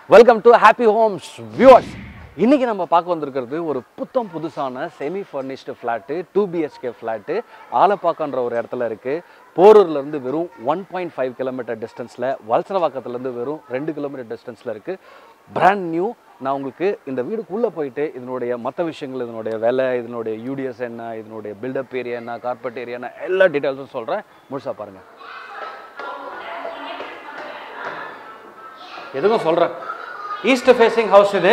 welcome to happy homes viewers இன்னைக்கு நம்ம பார்க்க வந்திருக்கிறது ஒரு புத்தம் புதுசான semi furnished flat two BHK flat ஆலப்பாக்கன்ற ஒரு இடத்துல இருக்குது போரூர்லேருந்து வெறும் ஒன் பாயிண்ட் ஃபைவ் கிலோமீட்டர் டிஸ்டன்ஸில் வல்சரவாக்கத்துலேருந்து வெறும் ரெண்டு கிலோமீட்டர் டிஸ்டன்ஸில் இருக்குது பிராண்ட் நியூ நான் உங்களுக்கு இந்த வீடுக்குள்ளே போயிட்டு இதனுடைய மற்ற விஷயங்கள் இதனுடைய விலை இதனுடைய யூடிஎஸ் என்ன இதனுடைய பில்டப் ஏரியா என்ன கார்பெட் ஏரியா என்ன எல்லா டீட்டெயில்ஸும் சொல்கிறேன் முழுசாக பாருங்கள் எதுக்கும் சொல்கிறேன் ஈஸ்ட் ஃபேஸிங் ஹவுஸ் இது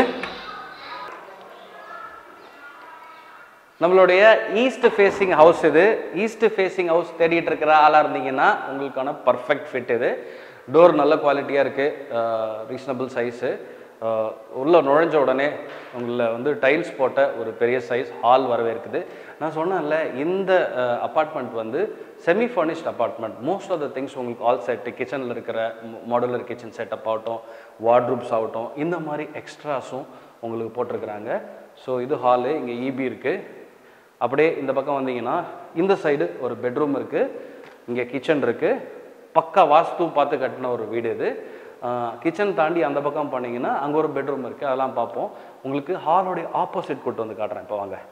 நம்மளுடைய ஈஸ்ட் ஃபேஸிங் ஹவுஸ் இது ஈஸ்ட் ஃபேஸிங் ஹவுஸ் தேடிட்டு இருக்கிற ஆளாக இருந்தீங்கன்னா உங்களுக்கான பர்ஃபெக்ட் ஃபிட் இது டோர் நல்ல குவாலிட்டியாக இருக்குது ரீசனபிள் சைஸு உள்ளே நுழைஞ்ச உடனே உங்களை வந்து டைல்ஸ் போட்ட ஒரு பெரிய சைஸ் ஹால் வரவே இருக்குது நான் சொன்னேன்ல இந்த அப்பார்ட்மெண்ட் வந்து semi furnished apartment most of the things உங்களுக்கு ஆல் செட் கிச்சனில் இருக்கிற மாடுலர் கிச்சன் செட்டப் ஆகட்டும் வார்ட்ரூப்ஸ் ஆகட்டும் இந்த மாதிரி எக்ஸ்ட்ராஸும் உங்களுக்கு போட்டிருக்கிறாங்க ஸோ இது ஹாலு இங்கே இபி இருக்குது அப்படியே இந்த பக்கம் வந்தீங்கன்னா இந்த சைடு ஒரு பெட்ரூம் இருக்குது இங்கே கிச்சன் இருக்குது பக்கா வாஸ்து பார்த்து கட்டின ஒரு வீடு இது கிச்சன் தாண்டி அந்த பக்கம் போனீங்கன்னா அங்கே ஒரு பெட்ரூம் இருக்குது அதெல்லாம் பார்ப்போம் உங்களுக்கு ஹாலோடைய ஆப்போசிட் கூட்டு வந்து காட்டுறேன் இப்போ வாங்க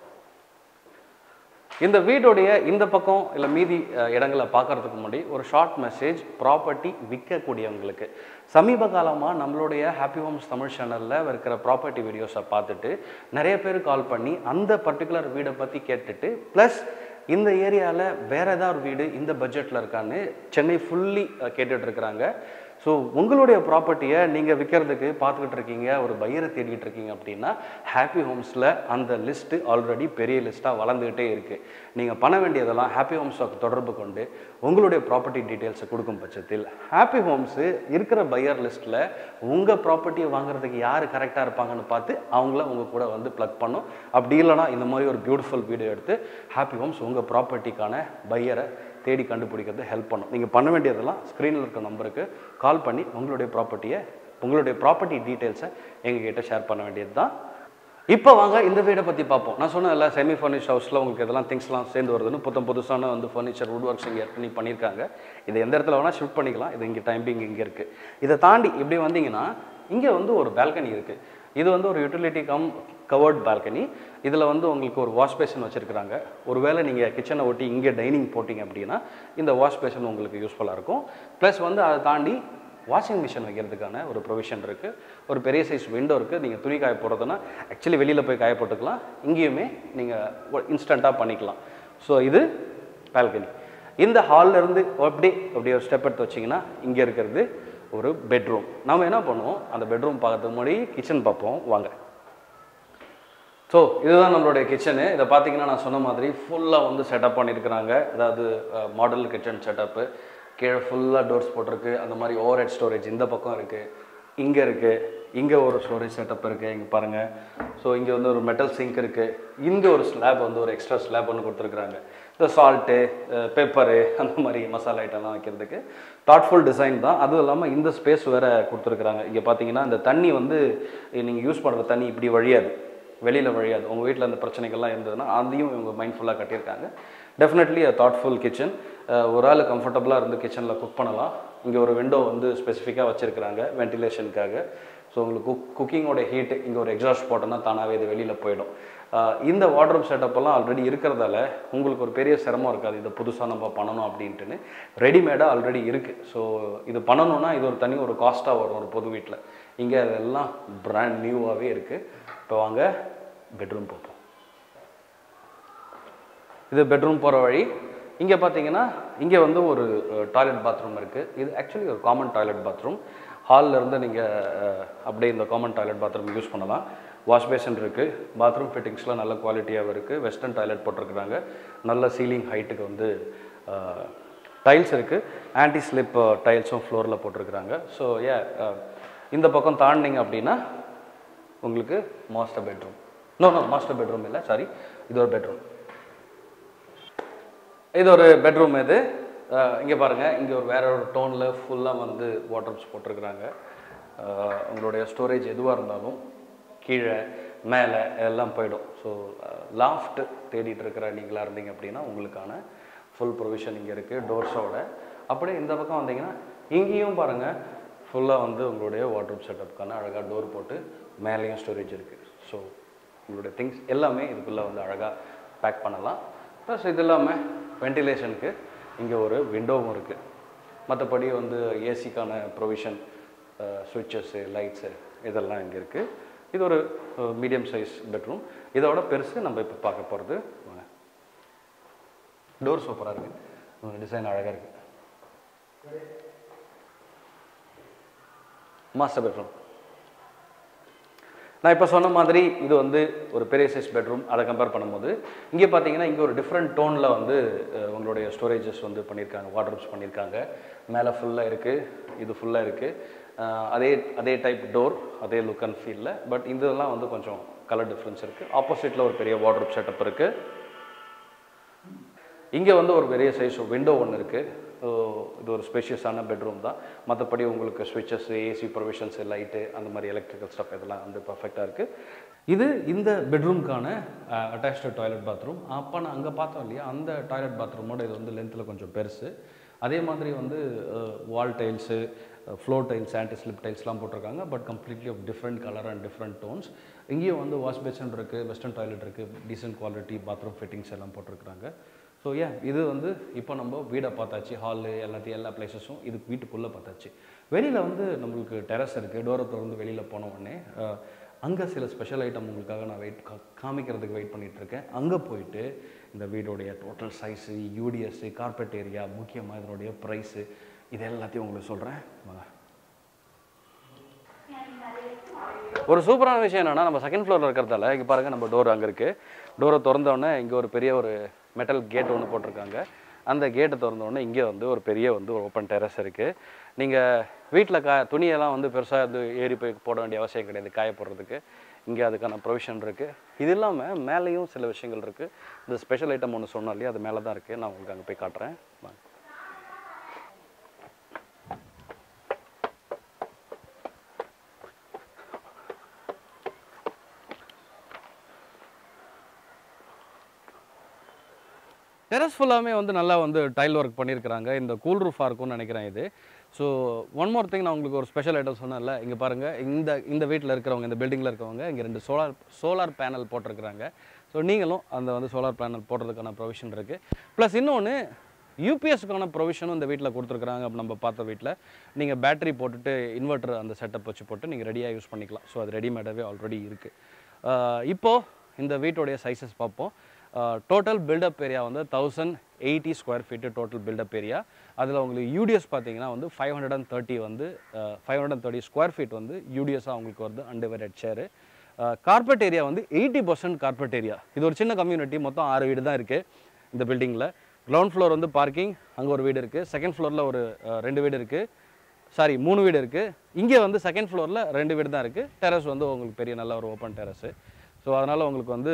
இந்த வீடுடைய இந்த பக்கம் இல்லை மீதி அஹ், இடங்களை பார்க்கறதுக்கு முன்னாடி ஒரு ஷார்ட் மெசேஜ் ப்ராப்பர்ட்டி விற்கக்கூடியவங்களுக்கு சமீப காலமாக நம்மளுடைய ஹாப்பி ஹோம்ஸ் தமிழ் சேனலில் இருக்கிற ப்ராப்பர்ட்டி வீடியோஸை பார்த்துட்டு நிறைய பேர் கால் பண்ணி அந்த பர்டிகுலர் வீடை பற்றி கேட்டுட்டு ப்ளஸ் இந்த ஏரியாவில் வேற ஏதாவது ஒரு வீடு இந்த பட்ஜெட்டில் இருக்கான்னு சென்னை ஃபுல்லி கேட்டுட்டு இருக்கிறாங்க ஸோ உங்களுடைய ப்ராப்பர்ட்டியை நீங்கள் விற்கிறதுக்கு பார்த்துக்கிட்டு இருக்கீங்க ஒரு பையரை தேடிட்டு இருக்கீங்க அப்படின்னா ஹாப்பி ஹோம்ஸில் அந்த லிஸ்ட்டு ஆல்ரெடி பெரிய லிஸ்ட்டாக வளர்ந்துக்கிட்டே இருக்குது நீங்கள் பண்ண வேண்டியதெல்லாம் ஹாப்பி ஹோம்ஸை தொடர்பு கொண்டு உங்களுடைய ப்ராப்பர்ட்டி டீட்டெயில்ஸை கொடுக்கும் பட்சத்தில் ஹாப்பி ஹோம்ஸு இருக்கிற பையர் லிஸ்ட்டில் உங்கள் ப்ராப்பர்ட்டியை வாங்குறதுக்கு யார் கரெக்டாக இருப்பாங்கன்னு பார்த்து அவங்கள உங்கள் கூட வந்து ப்ளக் பண்ணும் அப்படி இல்லைனா இந்த மாதிரி ஒரு பியூட்டிஃபுல் வீடியோ எடுத்து ஹாப்பி ஹோம்ஸ் உங்கள் ப்ராப்பர்ட்டிக்கான பையரை தேடி கண்டுபிடிக்கிறது ஹெல்ப் பண்ணும் நீங்கள் பண்ண வேண்டியதெல்லாம் ஸ்க்ரீனில் இருக்க நம்பருக்கு கால் பண்ணி உங்களுடைய ப்ராப்பர்ட்டியை உங்களுடைய ப்ராப்பர்ட்டி டீட்டெயில்ஸை எங்ககிட்ட ஷேர் பண்ண வேண்டியது தான் இப்போ வாங்க இந்த வீடை பற்றி பார்ப்போம் நான் சொன்னேன்ல செமி ஃபர்னிஷ் ஹவுஸில் உங்களுக்கு இதெல்லாம் திங்ஸ்லாம் சேர்ந்து வருதுன்னு புத்தம் புதுசான வந்து ஃபர்னிச்சர் வுட் ஒர்க்ஸ் இங்கே பண்ணி பண்ணியிருக்காங்க இது எந்த இடத்துல வேணால் ஷிஃப்ட் பண்ணிக்கலாம் இது இங்கே டைம்பிங் இங்கே இருக்குது இதை தாண்டி இப்படி வந்தீங்கன்னா இங்கே வந்து ஒரு பால்கனி இருக்குது இது வந்து ஒரு யூட்டிலிட்டி கம் கவர்ட் பால்கனி இதில் வந்து உங்களுக்கு ஒரு வாஷ் பேஷன் வச்சுருக்காங்க ஒருவேளை நீங்கள் கிச்சனை ஒட்டி இங்கே டைனிங் போட்டிங்க அப்படின்னா இந்த வாஷ் பேஷன் உங்களுக்கு யூஸ்ஃபுல்லாக இருக்கும் ப்ளஸ் வந்து அதை தாண்டி வாஷிங் மிஷின் வைக்கிறதுக்கான ஒரு ப்ரொவிஷன் இருக்குது ஒரு பெரிய சைஸ் விண்டோ இருக்குது நீங்கள் துணி காய போடுறதுன்னா ஆக்சுவலி வெளியில் போய் காய போட்டுக்கலாம் இங்கேயுமே நீங்கள் இன்ஸ்டண்ட்டாக பண்ணிக்கலாம் ஸோ இது பால்கனி இந்த ஹால்ல இருந்து அப்படி அப்படி ஒரு ஸ்டெப் எடுத்து வச்சிங்கன்னா இங்கே இருக்கிறது ஒரு பெட்ரூம் நம்ம என்ன பண்ணுவோம் அந்த பெட்ரூம் பார்க்கறதுக்கு முன்னாடி கிச்சன் பார்ப்போம் வாங்க ஸோ இதுதான் நம்மளுடைய கிச்சனு இதை பார்த்தீங்கன்னா நான் சொன்ன மாதிரி ஃபுல்லாக வந்து செட்டப் பண்ணியிருக்கிறாங்க அதாவது மாடல் கிச்சன் செட்டப்பு கீழே ஃபுல்லாக டோர்ஸ் போட்டிருக்கு அந்த மாதிரி ஓவர் ஹெட் ஸ்டோரேஜ் இந்த பக்கம் இருக்குது இங்கே இருக்குது இங்கே ஒரு ஸ்டோரேஜ் செட்டப் இருக்குது இங்கே பாருங்கள் ஸோ இங்கே வந்து ஒரு மெட்டல் சிங்க் இருக்குது இங்கே ஒரு ஸ்லாப் வந்து ஒரு எக்ஸ்ட்ரா ஸ்லாப் ஒன்று கொடுத்துருக்குறாங்க இந்த சால்ட்டு பெப்பரு அந்த மாதிரி மசாலா ஐட்டம்லாம் வைக்கிறதுக்கு தாட்ஃபுல் டிசைன் தான் அதுவும் இல்லாமல் இந்த ஸ்பேஸ் வேறு கொடுத்துருக்குறாங்க இங்கே பார்த்தீங்கன்னா இந்த தண்ணி வந்து நீங்கள் யூஸ் பண்ணுற தண்ணி இப்படி வழியாது வெளியில் வழியாது உங்கள் வீட்டில் அந்த பிரச்சனைகள்லாம் இருந்ததுன்னா அதையும் இவங்க மைண்ட்ஃபுல்லாக கட்டியிருக்காங்க டெஃபினெட்லி தாட்ஃபுல் கிச்சன் ஒரு ஆள் கம்ஃபர்டபுளாக இருந்து கிச்சனில் குக் பண்ணலாம் இங்கே ஒரு விண்டோ வந்து ஸ்பெசிஃபிக்காக வச்சுருக்கிறாங்க வென்டிலேஷனுக்காக ஸோ உங்களுக்கு குக் குக்கிங்கோட ஹீட் இங்கே ஒரு எக்ஸாஸ்ட் போட்டோன்னா தானாகவே இது வெளியில் போயிடும் அஹ் இந்த வார்ட்ரோப் செட்டப்பெல்லாம் ஆல்ரெடி இருக்கிறதால உங்களுக்கு ஒரு பெரிய சிரமம் இருக்காது இதை புதுசாக நம்ம பண்ணணும் அப்படின்ட்டுன்னு ரெடிமேடாக ஆல்ரெடி இருக்குது ஸோ இது பண்ணணும்னா இது ஒரு தனி ஒரு காஸ்ட்டாக வரும் ஒரு பொது வீட்டில் இங்கே அதெல்லாம் பிராண்ட் நியூவாகவே இருக்குது இப்போ வாங்க பெட்ரூம் பார்ப்போம் இது பெட்ரூம் போகிற வழி இங்கே பார்த்தீங்கன்னா இங்கே வந்து ஒரு டாய்லெட் பாத்ரூம் இருக்குது இது ஆக்சுவலி ஒரு காமன் டாய்லெட் பாத்ரூம் ஹாலில் இருந்து நீங்கள் அப்படியே இந்த காமன் டாய்லெட் பாத்ரூம் யூஸ் பண்ணலாம் வாஷ் பேஷன் இருக்குது பாத்ரூம் ஃபிட்டிங்ஸ்லாம் நல்ல குவாலிட்டியாகவும் இருக்குது வெஸ்டர்ன் டாய்லெட் போட்டிருக்கிறாங்க நல்ல சீலிங் ஹைட்டுக்கு வந்து டைல்ஸ் இருக்குது ஆன்டி ஸ்லிப் டைல்ஸும் ஃப்ளோரில் போட்டிருக்கிறாங்க ஸோ ஏ இந்த பக்கம் தாண்டிங்க அப்படின்னா உங்களுக்கு master bedroom no no master bedroom இல்லை சாரி இது ஒரு பெட்ரூம் இது ஒரு பெட்ரூம் இது இங்கே பாருங்கள் இங்கே ஒரு வேற ஒரு டோனில் ஃபுல்லாக வந்து வாட்டர்ஸ் போட்டிருக்கிறாங்க அஹ், உங்களுடைய ஸ்டோரேஜ் எதுவாக இருந்தாலும் கீழே மேலே எல்லாம் போயிடும் ஸோ லாஃப்ட் தேடிட்டு இருக்கிற நீங்களாக இருந்தீங்க அப்படின்னா உங்களுக்கான ஃபுல் ப்ரொவிஷன் இங்கே இருக்குது டோர்ஸோட அப்படியே இந்த பக்கம் வந்தீங்கன்னா இங்கேயும் பாருங்கள் ஃபுல்லாக வந்து உங்களுடைய வாட்ரூப் செட்டப்புக்கான அழகாக டோர் போட்டு மேலேயும் ஸ்டோரேஜ் இருக்குது ஸோ உங்களுடைய திங்ஸ் எல்லாமே இதுக்குள்ளே வந்து அழகாக பேக் பண்ணலாம் ப்ளஸ் இது இல்லாமல் வென்டிலேஷனுக்கு இங்கே ஒரு விண்டோவும் இருக்குது மற்றபடி வந்து ஏசிக்கான ப்ரொவிஷன் சுவிட்சஸ்ஸு லைட்ஸு இதெல்லாம் இங்கே இருக்குது இது ஒரு மீடியம் சைஸ் பெட்ரூம் இதோட பெருசு நம்ம இப்போ பார்க்க போகிறது வாங்க டோர் சூப்பராக இருக்குது டிசைன் அழகாக இருக்குது மாஸ்டர் பெட்ரூம் நான் இப்போ சொன்ன மாதிரி இது வந்து ஒரு பெரிய சைஸ் பெட்ரூம் அதை கம்பேர் பண்ணும்போது இங்கே பார்த்தீங்கன்னா இங்கே ஒரு டிஃப்ரெண்ட் டோனில் வந்து அஹ், உங்களுடைய ஸ்டோரேஜஸ் வந்து பண்ணியிருக்காங்க வாட்ரூப்ஸ் பண்ணியிருக்காங்க மேலே ஃபுல்லாக இருக்குது இது ஃபுல்லாக இருக்குது அதே அதே டைப் டோர் அதே லுக் அண்ட் ஃபீலில் பட் இதெல்லாம் வந்து கொஞ்சம் கலர் டிஃப்ரென்ஸ் இருக்குது ஆப்போசிட்டில் ஒரு பெரிய வாட்ரூப் செட்டப் இருக்குது இங்கே வந்து ஒரு பெரிய சைஸ் விண்டோ ஒன்று இருக்குது இது ஒரு ஸ்பேஷியஸான பெட்ரூம் தான் மற்றபடி உங்களுக்கு ஸ்விட்சஸ் ஏசி ப்ரொவிஷன்ஸ் லைட்டு அந்த மாதிரி எலக்ட்ரிக்கல் ஸ்டப் இதெல்லாம் வந்து பர்ஃபெக்டாக இருக்குது இது இந்த பெட்ரூம்க்கான அட்டாச்டு டாய்லெட் பாத்ரூம் அப்போ நான் அங்கே பார்த்தோம் இல்லையா அந்த டாய்லெட் பாத்ரூமோட இது வந்து லென்த்தில் கொஞ்சம் பெருசு அதே மாதிரி வந்து wall tiles floor tiles anti slip டைல்ஸ்லாம் போட்டிருக்காங்க but completely of different colour and different tones இங்கேயும் வந்து வாஷ் பேசன் இருக்குது வெஸ்டர்ன் டாய்லெட் இருக்குது டீசென்ட் குவாலிட்டி பாத்ரூம் ஃபிட்டிங்ஸ் எல்லாம் போட்டிருக்காங்க ஸோ ஏன் இது வந்து இப்போ நம்ம வீடை பார்த்தாச்சு ஹாலு எல்லாத்தையும் எல்லா பிளேசஸும் இது வீட்டுக்குள்ளே பார்த்தாச்சு வெளியில் வந்து நம்மளுக்கு டெரஸ் இருக்குது டோரை திறந்து வெளியில் போன உடனே அங்கே சில ஸ்பெஷல் ஐட்டம் உங்களுக்காக நான் வெயிட் காமிக்கிறதுக்கு வெயிட் பண்ணிட்டு இருக்கேன் அங்கே போயிட்டு இந்த வீடோடைய total size UDS carpet area முக்கியமாக இதனுடைய ப்ரைஸு இது எல்லாத்தையும் உங்களுக்கு சொல்கிறேன் வாங்க ஒரு சூப்பரான விஷயம் என்னன்னா நம்ம செகண்ட் ஃப்ளோரில் இருக்கிறதால இங்கே பாருங்கள் நம்ம டோர் அங்கே இருக்குது டோரை திறந்தோடனே இங்கே ஒரு பெரிய ஒரு மெட்டல் கேட் ஒன்று போட்டிருக்காங்க அந்த கேட்டை திறந்தோடனே இங்கே வந்து ஒரு பெரிய வந்து ஒரு ஓப்பன் டெரஸ் இருக்குது நீங்கள் வீட்டில் கா துணியெல்லாம் வந்து பெருசாக வந்து ஏறி போய் போட வேண்டிய அவசியம் கிடையாது காய போடுறதுக்கு இங்கே அதுக்கான ப்ரொவிஷன் இருக்குது இது இல்லாமல் மேலேயும் சில விஷயங்கள் இருக்குது இந்த ஸ்பெஷல் ஐட்டம் ஒன்று சொன்னோம் இல்லையா அது மேலே தான் இருக்குது நான் உங்களுக்கு அங்கே போய் காட்டுறேன் வாங்க டெரஸ் ஃபுல்லாமே வந்து நல்லா வந்து டைல் ஒர்க் பண்ணியிருக்கிறாங்க இந்த கூல் ரூஃபாக இருக்கும்னு நினைக்கிறேன் இது ஸோ ஒன் மோர் திங் நான் உங்களுக்கு ஒரு ஸ்பெஷல் ஐட்டம் சொன்னேன்ல இங்கே பாருங்கள் இந்த இந்த வீட்டில் இருக்கிறவங்க இந்த பில்டிங்கில் இருக்கிறவங்க இங்கே ரெண்டு சோலார் சோலார் பேனல் போட்டிருக்கிறாங்க ஸோ நீங்களும் அந்த வந்து சோலார் பேனல் போடுறதுக்கான ப்ரொவிஷன் இருக்குது ப்ளஸ் இன்னொன்று யூபிஎஸ்க்கான ப்ரொவிஷனும் இந்த வீட்டில் கொடுத்துருக்குறாங்க அப்படி நம்ம பார்த்த வீட்டில் நீங்கள் பேட்டரி போட்டுட்டு இன்வெர்ட்டர் அந்த செட்டப் வச்சு போட்டு நீங்கள் ரெடியாக யூஸ் பண்ணிக்கலாம் ஸோ அது ரெடிமேடாகவே ஆல்ரெடி இருக்குது இப்போது இந்த வீட்டுடைய சைஸஸ் பார்ப்போம் டோட்டல் பில்டப் ஏரியா வந்து thousand eighty square feet total built up area அதில் உங்களுக்கு யூடிஎஸ் பார்த்தீங்கன்னா வந்து ஃபைவ் ஹண்ட்ரட் அண்ட் தேர்ட்டி வந்து five hundred and thirty square feet வந்து யூடிஎஸ்ஸாக உங்களுக்கு வருது அன்டிவைடட் ஷேரு கார்பெட் ஏரியா வந்து எயிட்டி பர்சன்ட் கார்பெட் ஏரியா இது ஒரு சின்ன கம்யூனிட்டி மொத்தம் ஆறு வீடு தான் இருக்குது இந்த பில்டிங்கில் கிரவுண்ட் ஃப்ளோர் வந்து பார்க்கிங் அங்கே ஒரு வீடு இருக்குது செகண்ட் ஃப்ளோரில் ஒரு அஹ், ரெண்டு வீடு இருக்குது சாரி மூணு வீடு இருக்குது இங்கே வந்து செகண்ட் ஃப்ளோரில் ரெண்டு வீடு தான் இருக்குது டெரஸ் வந்து உங்களுக்கு பெரிய நல்ல ஒரு ஓப்பன் டெரஸு ஸோ அதனால் உங்களுக்கு வந்து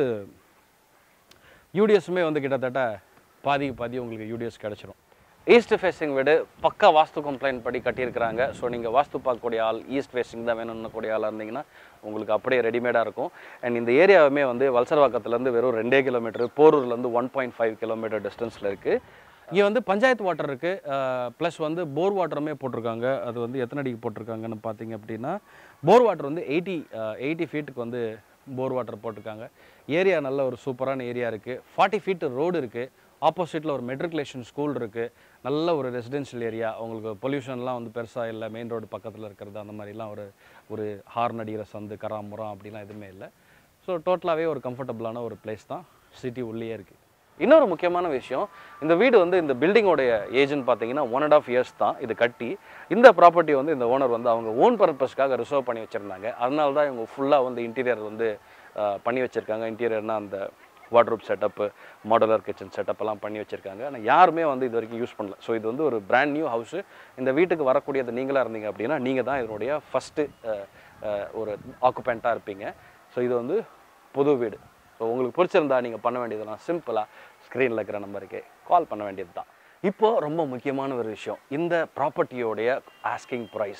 யூடிஎஸ்ஸுமே வந்து கிட்டத்தட்ட பாதிக்கு பாதி உங்களுக்கு யூடிஎஸ் கிடச்சிரும் ஈஸ்ட் ஃபேஸிங் வீடு பக்கா வாஸ்து கம்ப்ளைண்ட் படி கட்டியிருக்கிறாங்க ஸோ நீங்கள் வாஸ்து பார்க்கக்கூடிய ஆள் ஈஸ்ட் ஃபேஸிங் தான் வேணும்னு கூடிய ஆளாக இருந்தீங்கன்னா உங்களுக்கு அப்படியே ரெடிமேடாக இருக்கும் அண்ட் இந்த ஏரியாவுமே வந்து வல்சரவாக்கத்துலேருந்து வெறும் ரெண்டே கிலோமீட்டர் போரூர்லேருந்து ஒன் பாயிண்ட் ஃபைவ் கிலோமீட்டர் டிஸ்டன்ஸில் இருக்குது இங்கே வந்து பஞ்சாயத்து வாட்டர் இருக்குது ப்ளஸ் வந்து போர் வாட்டருமே போட்டிருக்காங்க அது வந்து எத்தனை அடிக்கு போட்டிருக்காங்கன்னு பார்த்தீங்க அப்படின்னா போர் வாட்டர் வந்து எயிட்டி எயிட்டி ஃபீட்டுக்கு வந்து போர் வாட்டர் போட்டிருக்காங்க ஏரியா நல்ல ஒரு சூப்பரான ஏரியா இருக்குது ஃபார்ட்டி ஃபீட் ரோடு இருக்குது ஆப்போசிட்டில் ஒரு மெட்ரிகுலேஷன் ஸ்கூல் இருக்குது நல்ல ஒரு ரெசிடென்ஷியல் ஏரியா உங்களுக்கு பொல்யூஷன்லாம் வந்து பெருசாக இல்லை மெயின் ரோடு பக்கத்தில் இருக்கிறது அந்த மாதிரிலாம் ஒரு ஒரு ஹார்ன் அடிக்கிற சந்து கராமுரம் அப்படிலாம் எதுவுமே இல்லை ஸோ டோட்டலாகவே ஒரு கம்ஃபர்டபுளான ஒரு பிளேஸ் தான் சிட்டி உள்ளேயே இருக்குது இன்னொரு முக்கியமான விஷயம் இந்த வீடு வந்து இந்த பில்டிங்கோடைய ஏஜ்னு பார்த்தீங்கன்னா ஒன் அண்ட் ஆஃப் இயர்ஸ் தான் இது கட்டி இந்த ப்ராப்பர்ட்டி வந்து இந்த ஓனர் வந்து அவங்க ஓன் பர்பஸ்க்காக ரிசர்வ் பண்ணி வச்சுருந்தாங்க அதனால தான் இவங்க ஃபுல்லாக வந்து இன்டீரியர் வந்து அஹ், பண்ணி வச்சுருக்காங்க இன்டீரியர்னால் அந்த wardrobe setup modular kitchen setup எல்லாம் பண்ணி வச்சுருக்காங்க ஆனால் யாருமே வந்து இது வரைக்கும் யூஸ் பண்ணல ஸோ இது வந்து ஒரு பிராண்ட் நியூ ஹவுஸு இந்த வீட்டுக்கு வரக்கூடியது நீங்களாக இருந்தீங்க அப்படின்னா நீங்கள் தான் இதனுடைய ஃபஸ்ட்டு ஒரு ஆக்குபெண்ட்டாக இருப்பீங்க ஸோ இது வந்து புது வீடு ஸோ உங்களுக்கு பிடிச்சிருந்தா நீங்கள் பண்ண வேண்டியதெல்லாம் சிம்பிளாக ஸ்க்ரீனில் இருக்கிற நம்பருக்கு கால் பண்ண வேண்டியது தான் இப்போ ரொம்ப முக்கியமான ஒரு விஷயம் இந்த ப்ராப்பர்ட்டியோடைய ஆஸ்கிங் ப்ரைஸ்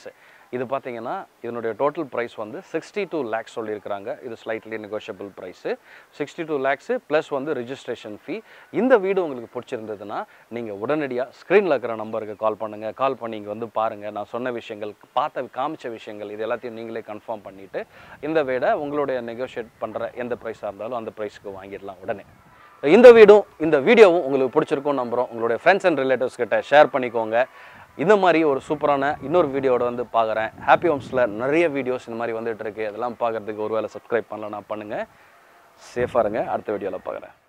இது பார்த்தீங்கன்னா இதனுடைய டோட்டல் ப்ரைஸ் வந்து சிக்ஸ்டி டூ லேக்ஸ் சொல்லியிருக்கிறாங்க இது slightly negotiable price sixty two lakhs plus வந்து ரிஜிஸ்ட்ரேஷன் ஃபீ இந்த வீடு உங்களுக்கு பிடிச்சிருந்ததுன்னா நீங்கள் உடனடியாக ஸ்க்ரீனில் இருக்கிற நம்பருக்கு கால் பண்ணுங்கள் கால் பண்ணி இங்கே வந்து பாருங்கள் நான் சொன்ன விஷயங்கள் பார்த்த காமிச்ச விஷயங்கள் இது எல்லாத்தையும் நீங்களே கன்ஃபார்ம் பண்ணிவிட்டு இந்த வீடை உங்களுடைய நெகோஷியேட் பண்ணுற எந்த ப்ரைஸாக இருந்தாலும் அந்த ப்ரைஸ்க்கு வாங்கிடலாம் உடனே இந்த வீடும் இந்த வீடியோவும் உங்களுக்கு பிடிச்சிருக்கும் நம்புகிறோம் உங்களுடைய ஃப்ரெண்ட்ஸ் அண்ட் ரிலேட்டிவ்ஸ் கிட்ட ஷேர் பண்ணிக்கோங்க இந்த மாதிரி ஒரு சூப்பரான இன்னொரு வீடியோட வந்து பார்க்குறேன் ஹாப்பி ஹோம்ஸில் நிறைய வீடியோஸ் இந்த மாதிரி வந்துட்டு இருக்கு அதெல்லாம் பார்க்கறதுக்கு ஒருவேளை சப்ஸ்கிரைப் பண்ணலன்னா பண்ணுங்கள் சேஃபாக இருங்க அடுத்த வீடியோவில் பார்க்குறேன்